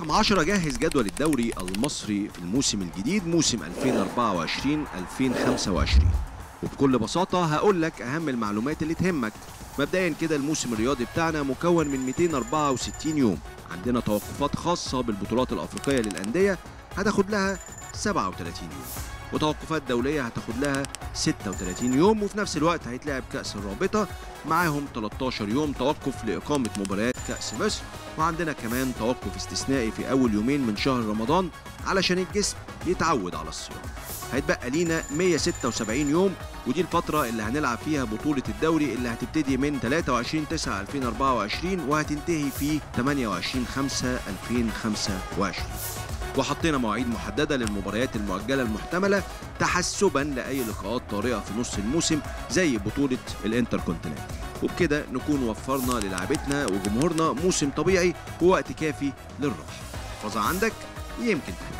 رقم 10 جهز جدول الدوري المصري في الموسم الجديد موسم 2024-2025 وبكل بساطة هقول لك أهم المعلومات اللي تهمك مبدئيا كده الموسم الرياضي بتاعنا مكون من 264 يوم عندنا توقفات خاصة بالبطولات الأفريقية للأندية هتاخد لها 37 يوم وتوقفات دولية هتاخد لها 36 يوم وفي نفس الوقت هيتلعب كأس الرابطة معاهم 13 يوم توقف لإقامة مباريات كأس مصر وعندنا كمان توقف استثنائي في أول يومين من شهر رمضان علشان الجسم يتعود على الصيام هيتبقى لينا 176 يوم ودي الفترة اللي هنلعب فيها بطولة الدوري اللي هتبتدي من 23 9 2024 وهتنتهي في 28 5 2025 وحطينا مواعيد محددة للمباريات المؤجلة المحتملة تحسبا لأي لقاءات طارئة في نص الموسم زي بطولة الانتركونتيننت وبكده نكون وفرنا للاعبتنا وجمهورنا موسم طبيعي ووقت كافي للراحة احفظها عندك يمكن تحتاج